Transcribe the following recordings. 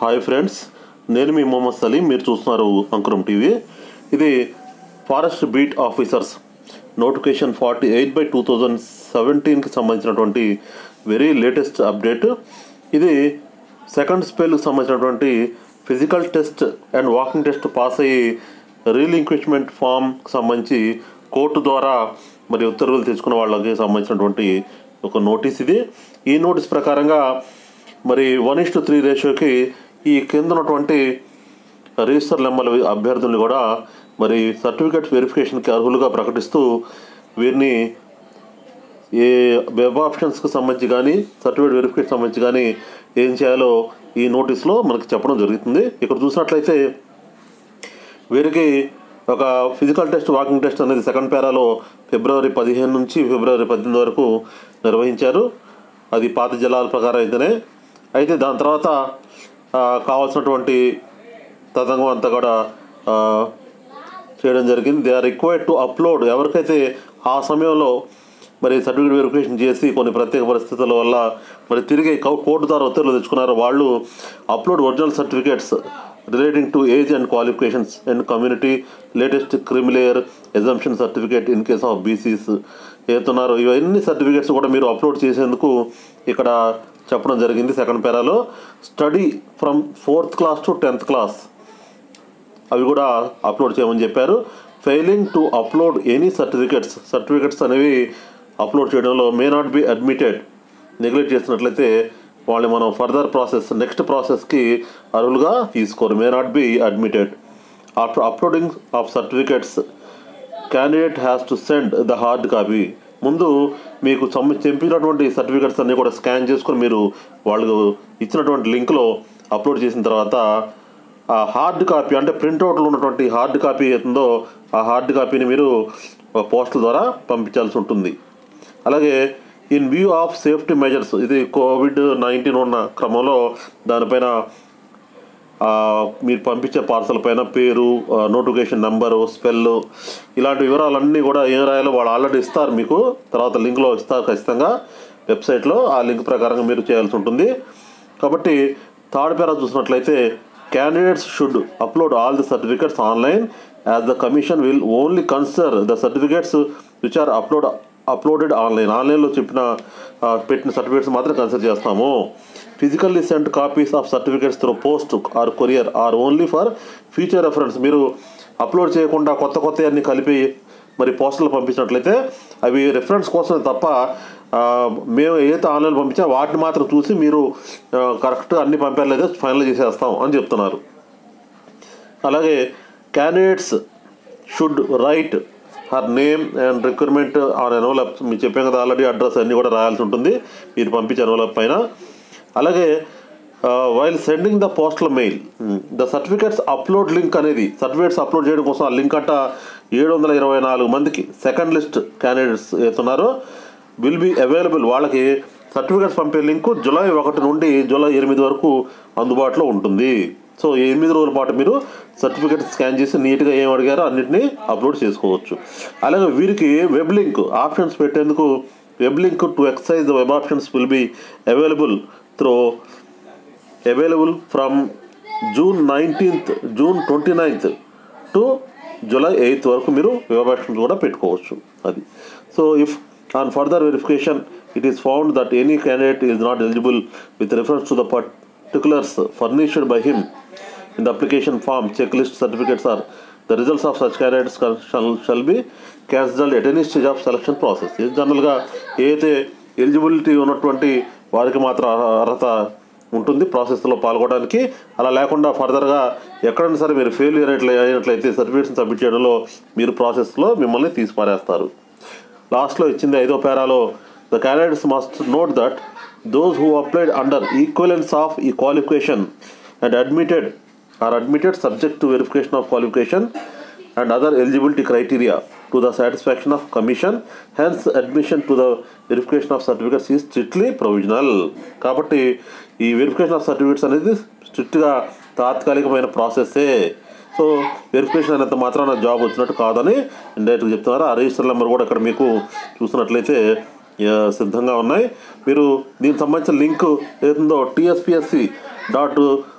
hi friends నేను మీ మొహమ్మద్ సలీం మీరు చూస్తున్నారు అంకురం టీవీ ఇది forest beat officers notification forty eight by two thousand సెవెంటీన్కి సంబంధించినటువంటి వెరీ లేటెస్ట్ అప్డేట్ ఇది సెకండ్ స్పెల్కి సంబంధించినటువంటి physical test and walking test pass అయ్యి రీలింక్విష్మెంట్ ఫామ్కి సంబంధించి కోర్టు ద్వారా మరి ఉత్తర్వులు తెచ్చుకున్న వాళ్ళకి సంబంధించినటువంటి ఒక నోటీస్ ఇది ఈ నోటీస్ ప్రకారంగా మరి వన్ ఇస్ టు త్రీ రేషియోకి ఈ కింద ఉన్నటువంటి రిజిస్టర్ నెంబర్ల అభ్యర్థుల్ని కూడా మరి సర్టిఫికేట్ వెరిఫికేషన్కి అర్హులుగా ప్రకటిస్తూ వీరిని ఏ వెబ్ ఆప్షన్స్కి సంబంధించి కానీ సర్టిఫికేట్ వెరిఫికేషన్ సంబంధించి కానీ ఏం చేయాలో ఈ నోటీస్లో మనకి చెప్పడం జరుగుతుంది ఇక్కడ చూసినట్లయితే వీరికి ఒక ఫిజికల్ టెస్ట్ వాకింగ్ టెస్ట్ అనేది సెకండ్ పేరాలో ఫిబ్రవరి పదిహేను నుంచి ఫిబ్రవరి పద్దెనిమిది వరకు నిర్వహించారు అది పాత జిల్లాల ప్రకారం అయితేనే అయితే దాని తర్వాత ఆ, కావాల్సినటువంటి తతంగం అంతా కూడా ఆ, చేయడం జరిగింది they are required to upload ఎవరికైతే ఆ సమయంలో మరి సర్టిఫికేట్ వెరిఫికేషన్ చేసి కొన్ని ప్రత్యేక పరిస్థితుల వల్ల మరి తిరిగి కౌ- కోర్టు ద్వారా ఉత్తర్వులు తెచ్చుకున్నారు వాళ్ళు upload original certificates relating to age and qualifications and community latest creamy layer exemption certificate in case of BCs ఏతున్నారో ఇవన్నీ సర్టిఫికేట్స్ కూడా మీరు అప్లోడ్ చేసేందుకు ఇక్కడ చెప్పడం జరిగింది సెకండ్ పేరాలో study from fourth class to tenth class అవి కూడా అప్లోడ్ చేయమని చెప్పారు failing to upload any certificates certificates అనేవి అప్లోడ్ చేయడంలో may not be admitted neglect చేసినట్లయితే వాళ్ళని మనం ఫర్దర్ ప్రాసెస్ నెక్స్ట్ ప్రాసెస్కి అర్హులుగా తీసుకోరు మే not be admitted after uploading of certificates candidate has to send the hard copy ముందు మీకు చం చెంపినటువంటి సర్టిఫికెట్స్ అన్నీ కూడా స్కాన్ చేసుకొని మీరు వాళ్ళు ఇచ్చినటువంటి లింక్లో అప్లోడ్ చేసిన తర్వాత ఆ హార్డ్ కాపీ అంటే ప్రింట్అవుట్లో ఉన్నటువంటి హార్డ్ కాపీ ఏతుందో ఆ హార్డ్ కాపీని మీరు పోస్టల్ ద్వారా పంపించాల్సి ఉంటుంది అలాగే in view of safety measures ఇది కోవిడ్ నైన్టీన్ ఉన్న క్రమంలో దానిపైన ఆ, మీరు పంపించే పార్సల్ పైన పేరు ఆ, నోటిఫికేషన్ నెంబరు స్పెల్ ఇలాంటి వివరాలన్నీ కూడా ఏం రాయాలో వాళ్ళు ఆల్రెడీ ఇస్తారు మీకు తర్వాత లింక్లో ఇస్తారు ఖచ్చితంగా వెబ్సైట్లో ఆ లింక్ ప్రకారంగా మీరు చేయాల్సి ఉంటుంది కాబట్టి థర్డ్ పేరా చూసినట్లయితే candidates should upload all the certificates online as the commission will only consider the certificates which are upload uploaded online ఆన్లైన్లో చెప్పిన ఆ, పెట్టిన సర్టిఫికేట్స్ మాత్రం కన్సిడర్ చేస్తాము physically sent copies of certificates through post or courier are only for future reference మీరు upload చేయకుండా కొత్త కొత్త అన్ని కలిపి మరి పోస్టర్లు పంపించినట్లయితే అవి రెఫరెన్స్ కోసమే తప్ప ఆ, మేము ఏదైతే ఆన్లైన్ పంపించా వాటిని మాత్రం చూసి మీరు కరెక్ట్ అన్ని పంపారు లేదా ఫైనల్ చేసేస్తాం అని చెప్తున్నారు అలాగే candidates should write her name and requirement on envelope మీరు చెప్పాం కదా ఆల్రెడీ అడ్రస్ అన్నీ కూడా రాయాల్సి ఉంటుంది మీరు పంపించే ఎన్వలప్ పైన అలాగే while sending the postal mail the certificates upload link అనేది సర్టిఫికేట్స్ అప్లోడ్ చేయడం కోసం ఆ లింక్ అంట ఏడు వందల ఇరవై నాలుగు మందికి సెకండ్ లిస్ట్ క్యాండిడేట్స్ ఏతున్నారో విల్ బి అవైలబుల్ వాళ్ళకి సర్టిఫికేట్స్ పంపే లింకు జూలై ఒకటి నుండి జూలై ఎనిమిది వరకు అందుబాటులో ఉంటుంది సో ఈ ఎనిమిది రోజుల పాటు మీరు సర్టిఫికేట్ స్కాన్ చేసి నీట్గా ఏం అడిగారో అన్నింటినీ అప్లోడ్ చేసుకోవచ్చు అలాగే వీరికి వెబ్ లింక్ ఆప్షన్స్ పెట్టేందుకు web link to exercise the web options will be available through available from June nineteenth June twenty ninth to July eighth వరకు మీరు వెబ్ ఆప్షన్స్ కూడా పెట్టుకోవచ్చు అది so if on further verification it is found that any candidate is not eligible with reference to the particulars furnished by him in the application form checklist certificates are the results of such candidates can- shall, shall be cancelled at any stage of selection process ఇది జనరల్గా ఏదైతే eligibility ఉన్నటువంటి వారికి మాత్రం అర్హ- అర్హత ఉంటుంది ప్రాసెస్లో పాల్గొనడానికి అలా లేకుండా ఫర్దర్గా ఎక్కడైనా సరే మీరు ఫెయిల్ అయినట్లే అయినట్లయితే సర్టిఫికేట్స్ సబ్మిట్ చేయడంలో మీరు ప్రాసెస్లో మిమ్మల్ని తీసి పారేస్తారు లాస్ట్లో ఇచ్చింది ఐదో పేరాలో the candidates must note that those who applied under equivalence of ఈ qualification and admitted are admitted subject to verification of qualification and other eligibility criteria to the satisfaction of commission hence admission to the verification of certificates is strictly provisional కాబట్టి ఈ verification of certificates అనేది స్ట్రిక్ట్గా తాత్కాలికమైన ప్రాసెస్సే so verification అయినంత మాత్రాన job వచ్చినట్టు కాదని ఇండైరెక్ట్గా చెప్తున్నారు ఆ రిజిస్టర్ నెంబర్ కూడా ఇక్కడ మీకు చూసినట్లయితే ఆ, సిద్ధంగా ఉన్నాయి మీరు దీనికి సంబంధించిన లింక్ ఏదో టీఎస్పిఎస్సి డాట్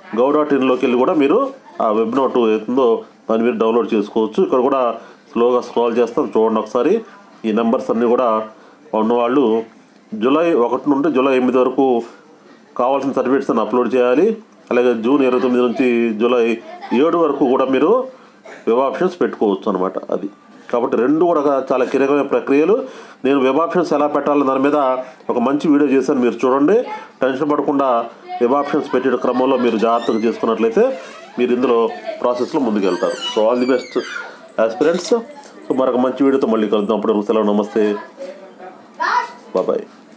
గౌ డాట్ ఇన్లోకి వెళ్ళి కూడా మీరు ఆ వెబ్ నోట్ ఏతుందో దాన్ని మీరు డౌన్లోడ్ చేసుకోవచ్చు ఇక్కడ కూడా స్లోగా స్క్రాల్ చేస్తాం చూడండి ఒకసారి ఈ నెంబర్స్ అన్నీ కూడా ఉన్నవాళ్ళు జూలై ఒకటి నుండి జూలై ఎనిమిది వరకు కావాల్సిన సర్టిఫికేట్స్ అన్ని అప్లోడ్ చేయాలి అలాగే జూన్ ఇరవై తొమ్మిది నుంచి జూలై ఏడు వరకు కూడా మీరు వెబ్ ఆప్షన్స్ పెట్టుకోవచ్చు అనమాట అది కాబట్టి రెండు కూడా చాలా కీలకమైన ప్రక్రియలు నేను వెబ్ ఆప్షన్స్ ఎలా పెట్టాలి దాని మీద ఒక మంచి వీడియో చేశాను మీరు చూడండి టెన్షన్ పడకుండా వెబ్ ఆప్షన్స్ పెట్టే క్రమంలో మీరు జాగ్రత్తగా చేసుకున్నట్లయితే మీరు ఇందులో ప్రాసెస్లో ముందుకెళ్తారు so all the best aspirants so మరొక మంచి వీడియోతో మళ్ళీ కలుద్దాం అప్పుడు సెలవు నమస్తే బాబాయ్